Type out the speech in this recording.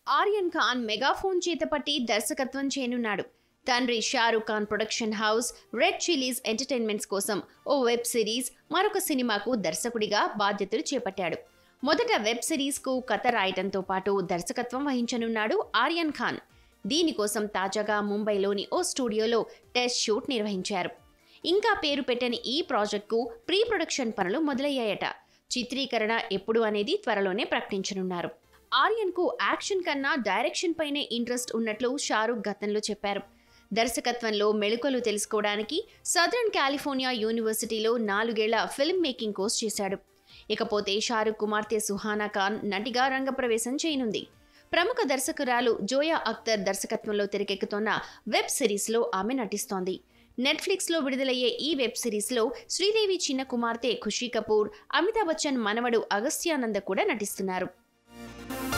Aryan Khan megaphone చేతపట్టి దర్శకత్వం చేయనున్నాడు తండ్రి Shahrukh Khan production house Red Chillies entertainments కోసం ఓ వెబ్ సిరీస్ మరొక సినిమాకు దర్శకుడిగా బాధ్యతలు చేపట్టాడు మొదట వెబ్ సిరీస్కు కథ రాయటంతో పాటు దర్శకత్వం వహించనున్నాడు ఆర్యన్ ఖాన్ దీనికోసం తాజాగా ముంబైలోని ఓ స్టూడియోలో టెస్ట్ షూట్ నిర్వహించారు ఇంకా పేరు పెట్టని ఈ ప్రాజెక్ట్కు ప్రీ ప్రొడక్షన్ పనులు మొదలయ్యాయట చిత్రీకరణ ఎప్పుడు అనేది త్వరలోనే ప్రకటించనున్నారు ఆర్యన్కు యాక్షన్ కన్నా డైరెక్షన్ పైనే ఇంట్రెస్ట్ ఉన్నట్లు షారూక్ గతంలో చెప్పారు దర్శకత్వంలో మెళుకలు తెలుసుకోవడానికి సదరన్ కాలిఫోర్నియా యూనివర్సిటీలో నాలుగేళ్ల ఫిల్మ్ మేకింగ్ కోర్స్ చేశాడు ఇకపోతే షారూక్ కుమార్తె సుహానా ఖాన్ నటిగా రంగప్రవేశం చేయనుంది ప్రముఖ దర్శకురాలు జోయా అఖ్తర్ దర్శకత్వంలో తెరకెక్కుతున్న వెబ్ సిరీస్లో ఆమె నటిస్తోంది నెట్ఫ్లిక్స్లో విడుదలయ్యే ఈ వెబ్ సిరీస్లో శ్రీదేవి చిన్న కుమార్తె ఖుషీ కపూర్ అమితాబ్ బచ్చన్ మనవడు అగస్త్యానంద కూడా నటిస్తున్నారు